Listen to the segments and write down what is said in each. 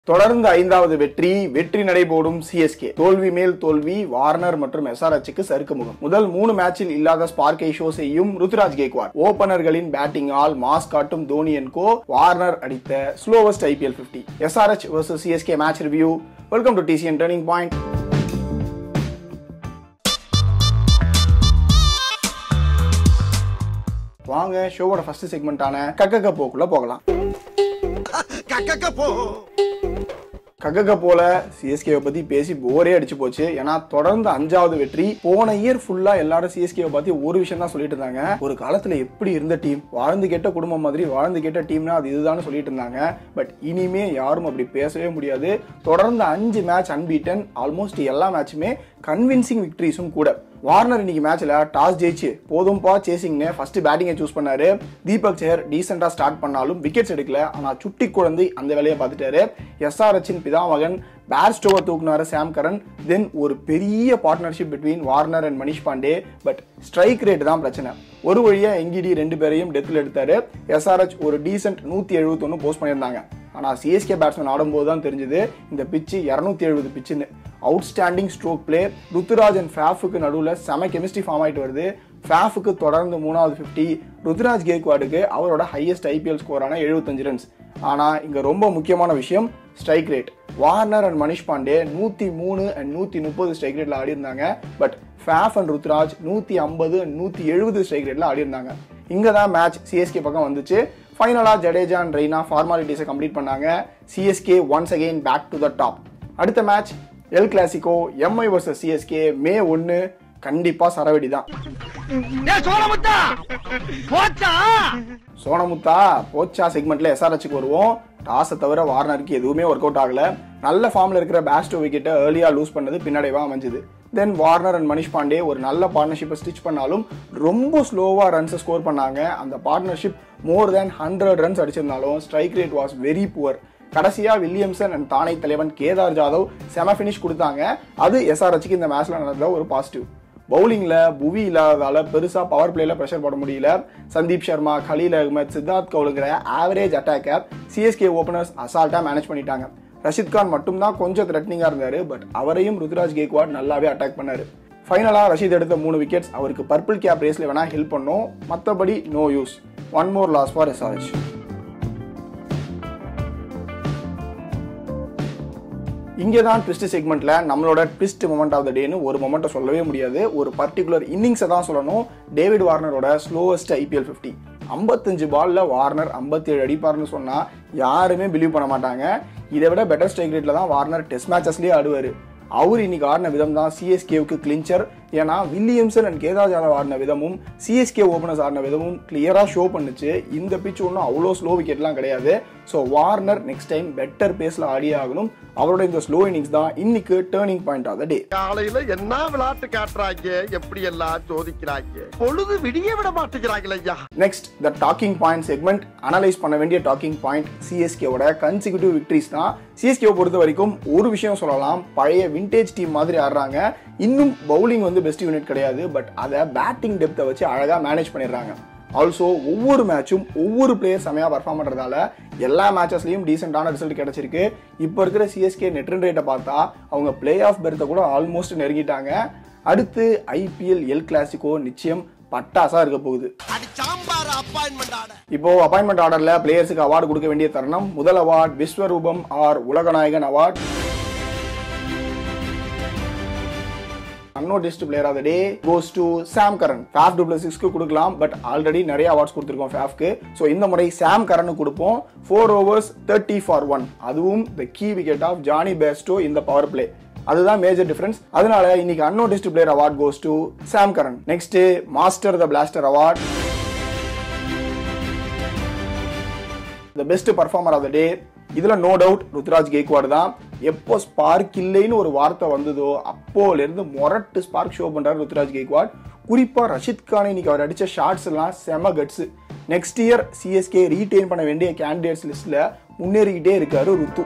தொடர்ந்து ஐந்தாவது வெற்றி வெற்றி நடைபோடும் சிஎஸ்கே தோல்வி மேல் தோல்வி வார்னர் மற்றும் எஸ்ஆர்எச்சுக்கு சறுக்கு முகம் முதல் மூணு மேட்சில் இல்லாத ஸ்பார்க்கை ஷோ செய்யும் ருத்துராஜ் கேக்வாட் ஓபனர்களின் பேட்டிங்கால் மாஸ் காட்டும் தோனி அண்ட் கோ வார்னர் அடித்த slowest IPL fifty SRH versus CSK match review welcome to TCN turning point வாங்க ஷோவோட ஃபர்ஸ்ட் செக்மெண்டான கக்கக்க போக்குள்ள போகலாம் கக்கக்க போ கக்கக்க போல சிஎஸ்கேவை பத்தி பேசி போரே அடிச்சு போச்சு ஏன்னா தொடர்ந்து அஞ்சாவது வெற்றி போன இயர் ஃபுல்லா எல்லாரும் சிஎஸ்கேவை பத்தி ஒரு விஷயம் தான் சொல்லிட்டு இருந்தாங்க ஒரு காலத்துல எப்படி இருந்த டீம் வாழ்ந்து கேட்ட குடும்பம் மாதிரி வாழ்ந்து கேட்ட டீம்னா அது இதுதான் சொல்லிட்டு இருந்தாங்க பட் இனிமே யாரும் அப்படி பேசவே முடியாது தொடர்ந்து அஞ்சு மேட்ச் அன்பீட்டன் ஆல்மோஸ்ட் எல்லா மேட்சுமே கன்வின்சிங் விக்டரிஸும் கூட வார்னர் இன்னைக்கு மேட்ச்ல டாஸ் ஜெயிச்சு போதும்பா சேசிங்னு ஃபர்ஸ்ட் பேட்டிங்கை சூஸ் பண்ணாரு தீபக் சேர் டீசெண்டா ஸ்டார்ட் பண்ணாலும் விக்கெட்ஸ் எடுக்கல ஆனா சுட்டி குழந்தை அந்த வேலையை பார்த்துட்டாரு எஸ்ஆர்எச்சின் பிதாமகன் பேர்ஸ்டோவை தூக்குனாரு சாம் கரன் தென் ஒரு பெரிய partnership between Warner and Manish Pandey but strike rate தான் பிரச்சனை ஒரு வழியா எங்கிடி ரெண்டு பேரையும் டெத்தில் எடுத்தாரு எஸ்ஆர்எச் ஒரு டீசென்ட் நூத்தி எழுபத்தொன்னு போஸ்ட் பண்ணியிருந்தாங்க ஆனா சிஎஸ்கே பேட்ஸ்மேன் ஆடும்போது தான் தெரிஞ்சது இந்த பிச்சு இரநூத்தி எழுபது பிச்சுன்னு outstanding stroke play Ruturaj and ஃபேஃபுக்கு நடுவில் செம கெமிஸ்ட்ரி ஃபார்ம் ஆயிட்டு வருது ஃபேஃபுக்கு தொடர்ந்து மூணாவது ஃபிஃப்டி ருத்துராஜ் கேக்வாடுக்கு அவரோட ஹையஸ்ட் ஐபிஎல் ஸ்கோரான எழுபத்தஞ்சு ரன்ஸ் ஆனால் இங்கே ரொம்ப முக்கியமான விஷயம் strike rate Warner and Manish Pandey நூற்றி மூணு அண்ட் நூற்றி முப்பது ஸ்ட்ரைக் ரேட்டில் ஆடி இருந்தாங்க பட் ஃபேஃப் அண்ட் ருத்ராஜ் நூற்றி ஐம்பது அண்ட் நூற்றி எழுபது ஸ்ட்ரைக் ரேட்டில் ஆடி இருந்தாங்க இங்கே தான் மேட்ச் சிஎஸ்கே பக்கம் வந்துச்சு ஃபைனலாக ஜடேஜா அண்ட் ரெய்னா ஃபார்மாலிட்டிஸை கம்ப்ளீட் பண்ணாங்க CSK once again back to the top அடுத்த match El Clasico MI versus CSK May ஒன்று கண்டிப்பாக சரவெடி தான் ஏ சோழமுத்தா போச்சா சோனமுத்தா போச்சா செக்மெண்ட்ல எஸ்ஆர்ஹெச்சுக்கு வருவோம் டாஸை தவிர வார்னருக்கு எதுவுமே ஒர்க் அவுட் ஆகல நல்ல ஃபார்ம்ல இருக்கிற பேஸ்டோ விக்கெட்டை ஏர்லியா லூஸ் பண்ணது பின்னடைவா அமைஞ்சது then Warner and Manish Pandey ஒரு நல்ல பார்ட்னர்ஷிப்பை ஸ்டிச் பண்ணாலும் ரொம்ப ஸ்லோவா ரன்ஸை ஸ்கோர் பண்ணாங்க அந்த partnership more than hundred runs அடிச்சிருந்தாலும் strike rate was very poor கடைசியா வில்லியம்சன் அண்ட் தானை தலைவன் கேதார் ஜாதவ் செம ஃபினிஷ் கொடுத்தாங்க அது எஸ்ஆர்ஹெச்சுக்கு இந்த மேட்ச்ல நடந்த ஒரு பாசிட்டிவ் பவுலிங்ல புவி இல்லாததால பெருசா பவர் பிளேல ப்ரெஷர் போட முடியல சந்தீப் சர்மா கலீல் அகமத் சித்தார்த் கவுலுங்கிற ஆவரேஜ் அட்டாக்கை சிஎஸ்கே ஓபனர்ஸ் அசால்ட்டா மேனேஜ் பண்ணிட்டாங்க ரஷித் கான் மட்டும்தான் கொஞ்சம் த்ரெட்னிங்கா இருந்தாரு பட் அவரையும் ருத்ராஜ் கேக்வாட் நல்லாவே அட்டாக் பண்ணாரு ஃபைனலா ரஷீத் எடுத்த மூணு விக்கெட்ஸ் அவருக்கு பர்பிள் கேப் ரேஸ்ல வேணா ஹெல்ப் பண்ணும் மற்றபடி no use one more loss for SRH இங்கே தான் ட்விஸ்ட் செக்மெண்ட்ல நம்மளோட ட்விஸ்ட் மொமெண்ட் ஆஃப் த டேன்னு ஒரு மொமெண்ட்டை சொல்லவே முடியாது ஒரு பர்டிகுலர் இன்னிங்ஸை தான் சொல்லணும் டேவிட் வார்னரோட ஸ்லோவஸ்ட் ஐபிஎல் ஃபிஃப்டி ஐம்பத்தஞ்சு பால்ல வார்னர் ஐம்பத்தி ஏழு அடிப்பார்னு சொன்னா யாருமே பிலீவ் பண்ண மாட்டாங்க இதை விட பெட்டர் ஸ்ட்ரைக் ரேட்ல தான் வார்னர் டெஸ்ட் மேட்சஸ்லயே ஆடுவார் அவர் இன்னைக்கு ஆடின விதம் தான் சிஎஸ்கேவுக்கு கிளின்ச்சர் ஏன்னா வில்லியம்சன் அண்ட் கேதார் ஜாதவ் ஆடின விதமும் சிஎஸ்கே ஓபனர்ஸ் ஆடின விதமும் கிளியரா ஷோ பண்ணுச்சு இந்த பிச் ஒன்றும் அவ்வளோ ஸ்லோ விக்கெட்லாம் கிடையாது so Warner next time better பேஸ்ல ஆடியே ஆகணும் அவரோட இந்த ஸ்லோ இன்னிங்ஸ் தான் இன்னைக்கு turning point of the day காலையில என்ன விளையாட்டு காட்டுறாங்க எப்படி எல்லாம் சோதிக்கிறாங்க பொழுது விடிய விட மாட்டேங்கிறாங்களே ஐயா next the talking point segment analyse பண்ண வேண்டிய டாக்கிங் பாயிண்ட் சிஎஸ்கேவோட கன்சிக்யூட்டிவ் விக்டரிஸ் தான் சிஎஸ்கேவை பொறுத்த வரைக்கும் ஒரு விஷயம் சொல்லலாம் பழைய விண்டேஜ் டீம் மாதிரி ஆடுறாங்க இன்னும் பவுலிங் வந்து பெஸ்ட் யூனிட் கிடையாது பட் அதை பேட்டிங் டெப்த்தை வச்சு அழகாக மேனேஜ் பண்ணிடுறாங்க ஆல்சோ ஒவ்வொரு மேட்சும் ஒவ்வொரு பிளேயர் செமையாக பர்ஃபார்ம் பண்ணுறதால எல்லா மேட்சஸ்லையும் டீசெண்டான ரிசல்ட் கிடைச்சிருக்கு இப்போ இருக்கிற சிஎஸ்கே நெட் ரன் ரேட்டை பார்த்தா அவங்க பிளே ஆஃப் பெர்த்தை கூட ஆல்மோஸ்ட் நெருங்கிட்டாங்க அடுத்து ஐபிஎல் எல் கிளாசிக்கோ நிச்சயம் பட்டாசா இருக்க போகுது அடி சாம்பார் அப்பாயின்மெண்ட் ஆட இப்போ அப்பாயின்மெண்ட் ஆர்டர்ல பிளேயர்ஸுக்கு அவார்டு கொடுக்க வேண்டிய தருணம் முதல் அவார்ட் விஸ்வரூபம் ஆர் உலகநாயகன் award unnoticed player of the day goes to Sam Curran Faf டூப்ளசிக்ஸ்க்கு கொடுக்கலாம் பட் ஆல்ரெடி நிறைய அவார்ட்ஸ் கொடுத்துருக்கோம் ஃபேஃப்க்கு ஸோ இந்த முறை சாம் கரனுக்கு கொடுப்போம் four overs thirty four one அதுவும் the key wicket of Jonny Bairstow இந்த பவர் பிளே அதுதான் மேஜர் டிஃபரன்ஸ் அதனால இன்னைக்கு unnoticed player award goes to Sam Curran next master the blaster award the best performer of the day இதுல no doubt Ruturaj Gaikwad தான் எப்போ spark இல்லைன்னு ஒரு வார்த்தை வந்ததோ அப்போல இருந்து மொரட்டு ஸ்பார்க் ஷோ பண்றாரு ருத்ராஜ் கேக்வாட் குறிப்பா ரஷித் கான் இன்னைக்கு அவர் அடிச்ச ஷாட்ஸ் எல்லாம் செம guts next year CSK retain பண்ண வேண்டிய கேண்டிடேட்ஸ் லிஸ்ட்ல முன்னேறிக்கிட்டே இருக்காரு ருத்து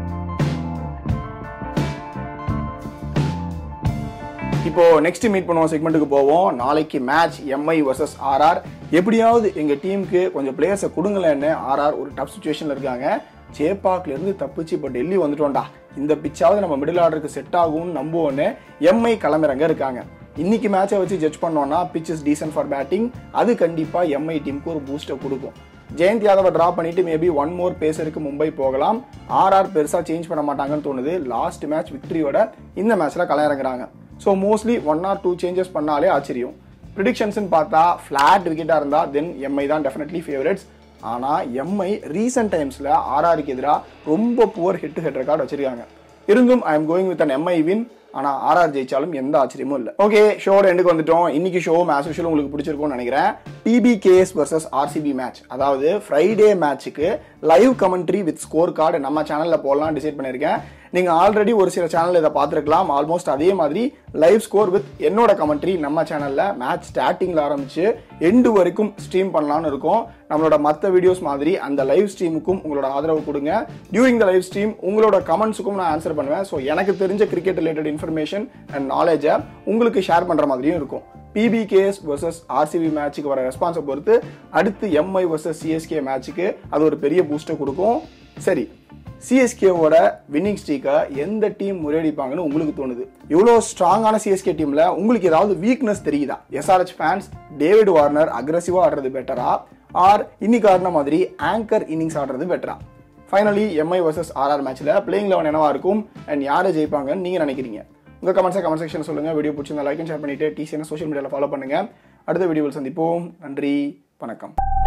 இப்போ நெக்ஸ்ட் மீட் பண்ணுவோம் செக்மெண்ட்டுக்கு போவோம் நாளைக்கு மேட்ச் எம்ஐ வர்சஸ் ஆர்ஆர் எப்படியாவது எங்க டீமுக்கு கொஞ்சம் பிளேயர்ஸை கொடுங்களேன்னு ஆர்ஆர் ஒரு டஃப் சுச்சுவேஷன்ல இருக்காங்க சேப்பாக்ல இருந்து தப்பிச்சு இப்போ டெல்லி வந்துட்டோம்டா இந்த பிச்சாவது நம்ம மிடில் ஆர்டருக்கு செட் ஆகும்னு நம்புவோன்னு எம்ஐ கிளம்புறங்க இருக்காங்க இன்னைக்கு மேட்சை வச்சு ஜட்ஜ் பண்ணோம்னா pitch is decent for batting அது கண்டிப்பா எம்ஐ டீமுக்கு ஒரு பூஸ்டை கொடுக்கும் ஜெயந்த் யாதவை ட்ரா பண்ணிட்டு மேபி ஒன் மோர் பேசருக்கு மும்பை போகலாம் ஆர்ஆர் பெருசா சேஞ்ச் பண்ண மாட்டாங்கன்னு தோணுது லாஸ்ட் மேட்ச் விக்டரியோட இந்த மேட்ச்ல களமிறங்குறாங்க so mostly one or two changes பண்ணாலே ஆச்சரியம் ப்ரிடிக்ஷன்ஸ்னு பார்த்தா ஃப்ளாட் விக்கெட்டாக இருந்தால் தென் எம்ஐ தான் டெஃபினெட்லி ஃபேவரட்ஸ் ஆனால் எம்ஐ ரீசெண்ட் டைம்ஸில் ஆர்ஆருக்கு எதிராக ரொம்ப புவர் ஹிட் ஹெட் ரெக்கார்ட் வச்சிருக்காங்க இருந்தும் I am going with an MI win ஆனால் ஆர்ஆர் ஜெயிச்சாலும் எந்த ஆச்சரியமும் இல்லை ஓகே ஷோட எண்டுக்கு வந்துட்டோம் இன்னைக்கு ஷோ மேட்ச் விஷயம் உங்களுக்கு பிடிச்சிருக்கும்னு நினைக்கிறேன் பிபிகேஎஸ் வர்சஸ் ஆர்சிபி மேட்ச் அதாவது ஃப்ரைடே மேட்ச்சுக்கு live commentary with score card நம்ம சேனலில் போடலாம் டிசைட் பண்ணியிருக்கேன் நீங்கள் ஆல்ரெடி ஒரு சில சேனல் இதை பார்த்துருக்கலாம் ஆல்மோஸ்ட் அதே மாதிரி லைவ் ஸ்கோர் வித் என்னோட கமெண்ட்ரி நம்ம சேனலில் மேட்ச் ஸ்டார்டிங்கில் ஆரம்பிச்சு எண்டு வரைக்கும் ஸ்ட்ரீம் பண்ணலாம்னு இருக்கோம் நம்மளோட மற்ற வீடியோஸ் மாதிரி அந்த லைவ் ஸ்ட்ரீமுக்கும் உங்களோட ஆதரவு கொடுங்க டியூரிங் த லைவ் ஸ்ட்ரீம் உங்களோட கமெண்ட்ஸுக்கும் நான் ஆன்சர் பண்ணுவேன் ஸோ எனக்கு தெரிஞ்ச கிரிக்கெட் ரிலேட்டட் இன்ஃபர்மேஷன் அண்ட் நாலேஜை உங்களுக்கு ஷேர் பண்ணுற மாதிரியும் இருக்கும் பிபிகேஎஸ் வர்சஸ் ஆர்சிபி மேட்ச்சுக்கு வர ரெஸ்பான்ஸை பொறுத்து அடுத்து எம்ஐ வர்சஸ் சிஎஸ்கே மேட்ச்சுக்கு அது ஒரு பெரிய பூஸ்டை கொடுக்கும் சரி சிஎஸ்கேவோட வின்னிங் ஸ்ட்ரீக்கை எந்த டீம் முறியடிப்பாங்கன்னு உங்களுக்கு தோணுது இவ்வளோ ஸ்ட்ராங்கான சிஎஸ்கே டீம்ல உங்களுக்கு ஏதாவது வீக்னஸ் தெரியுதா எஸ்ஆர்ஹெச் ஃபேன்ஸ் டேவிட் வார்னர் அக்ரஸிவா ஆடுறது பெட்டரா ஆர் இன்னைக்கு ஆடின மாதிரி ஆங்கர் இன்னிங்ஸ் ஆடுறது பெட்டரா ஃபைனலி எம்ஐ வர்சஸ் ஆர்ஆர் மேட்ச்ல பிளேயிங் லெவன் என்னவா இருக்கும் அண்ட் யாரை ஜெயிப்பாங்கன்னு நீங்க நினைக்கிறீங்க உங்க கமெண்ட்ஸை கமெண்ட் செக்ஷன் சொல்லுங்க வீடியோ பிடிச்சிருந்தா லைக் அண்ட் ஷேர் பண்ணிட்டு டிசிஎன் சோஷியல் மீடியாவில் ஃபாலோ பண்ணுங்க அடுத்த வீடியோவில் சந்திப்போம் நன்றி வணக்கம்